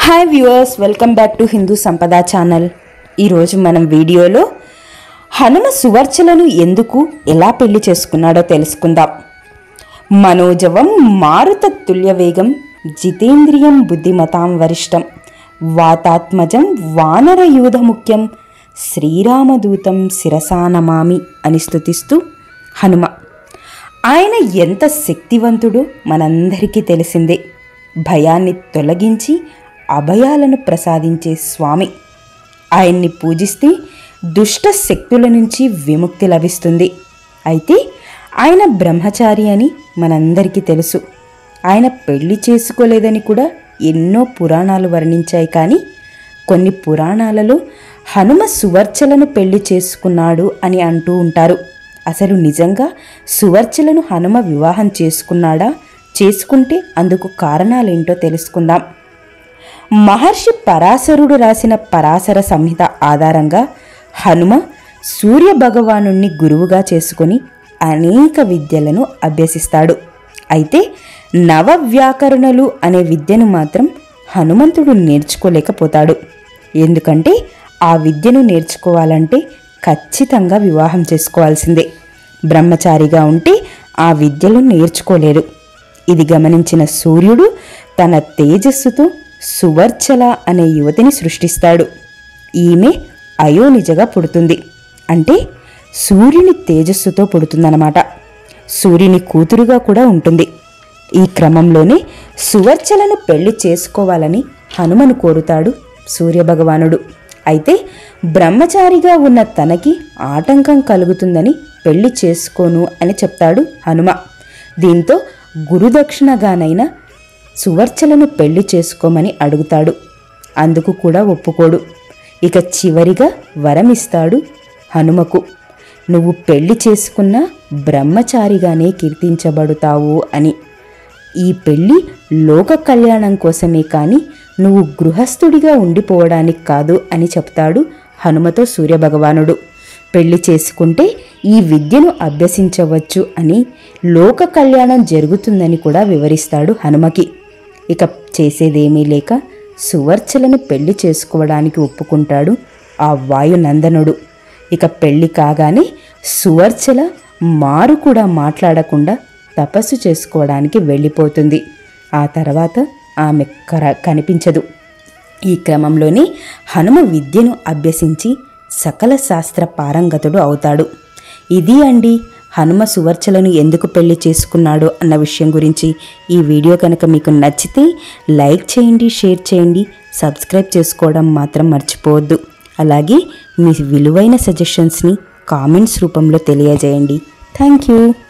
hi viewers welcome back to Hindu Sampada channel ఈరోజు మనం వీడియోలో హనుమ సువర్చలను ఎందుకు ఎలా పెళ్లి చేసుకున్నాడో తెలుసుకుందాం మనోజవం మారుత తుల్యవేగం జితేంద్రియం బుద్ధిమతాం వరిష్టం వాతాత్మజం వానరయూధ ముఖ్యం శ్రీరామదూతం శిరసానమామి అని స్తుతిస్తూ హనుమ ఆయన ఎంత శక్తివంతుడో మనందరికీ తెలిసిందే భయాన్ని తొలగించి అభయాలను ప్రసాదించే స్వామి ఆయన్ని పూజిస్తే దుష్ట శక్తుల నుంచి విముక్తి లభిస్తుంది అయితే ఆయన బ్రహ్మచారి అని మనందరికీ తెలుసు ఆయన పెళ్లి చేసుకోలేదని కూడా ఎన్నో పురాణాలు వర్ణించాయి కానీ కొన్ని పురాణాలలో హనుమ సువర్చలను పెళ్లి చేసుకున్నాడు అని అంటూ ఉంటారు అసలు నిజంగా సువర్చలను హనుమ వివాహం చేసుకున్నాడా చేసుకుంటే అందుకు కారణాలేంటో తెలుసుకుందాం మహర్షి పరాశరుడు రాసిన పరాశర సంహిత ఆధారంగా హనుమ సూర్య భగవానుణ్ణి గురువుగా చేసుకొని అనేక విద్యలను అభ్యసిస్తాడు అయితే నవవ్యాకరణలు అనే విద్యను మాత్రం హనుమంతుడు నేర్చుకోలేకపోతాడు ఎందుకంటే ఆ విద్యను నేర్చుకోవాలంటే ఖచ్చితంగా వివాహం చేసుకోవాల్సిందే బ్రహ్మచారిగా ఉంటే ఆ విద్యలు నేర్చుకోలేరు ఇది గమనించిన సూర్యుడు తన తేజస్సుతో సువర్చల అనే యువతిని సృష్టిస్తాడు ఈమె అయోనిజగా పుడుతుంది అంటే సూర్యుని తేజస్సుతో పుడుతుందన్నమాట సూర్యుని కూతురుగా కూడా ఉంటుంది ఈ క్రమంలోనే సువర్చలను పెళ్లి చేసుకోవాలని హనుమను కోరుతాడు సూర్యభగవానుడు అయితే బ్రహ్మచారిగా ఉన్న తనకి ఆటంకం కలుగుతుందని పెళ్లి చేసుకోను అని చెప్తాడు హనుమ దీంతో గురుదక్షిణగానైనా సువర్చలను పెళ్లి చేసుకోమని అడుగుతాడు అందుకు కూడా ఒప్పుకోడు ఇక చివరిగా వరమిస్తాడు హనుమకు నువ్వు పెళ్లి చేసుకున్న బ్రహ్మచారిగానే కీర్తించబడుతావు అని ఈ పెళ్లి లోక కళ్యాణం కోసమే కానీ నువ్వు గృహస్థుడిగా ఉండిపోవడానికి కాదు అని చెప్తాడు హనుమతో సూర్యభగవానుడు పెళ్లి చేసుకుంటే ఈ విద్యను అభ్యసించవచ్చు అని లోక కళ్యాణం జరుగుతుందని కూడా వివరిస్తాడు హనుమకి ఇక చేసేదేమీ లేక సువర్చలను పెళ్లి చేసుకోవడానికి ఒప్పుకుంటాడు ఆ వాయునందనుడు ఇక పెళ్లి కాగానే సువర్చల మారు కూడా మాట్లాడకుండా తపస్సు చేసుకోవడానికి వెళ్ళిపోతుంది ఆ తర్వాత ఆమె కర కనిపించదు ఈ క్రమంలోనే హనుమ విద్యను అభ్యసించి సకల శాస్త్ర పారంగతుడు అవుతాడు ఇది అండి హనుమ సువర్చలను ఎందుకు పెళ్లి చేసుకున్నాడో అన్న విషయం గురించి ఈ వీడియో కనుక మీకు నచ్చితే లైక్ చేయండి షేర్ చేయండి సబ్స్క్రైబ్ చేసుకోవడం మాత్రం మర్చిపోవద్దు అలాగే మీ విలువైన సజెషన్స్ని కామెంట్స్ రూపంలో తెలియజేయండి థ్యాంక్ యూ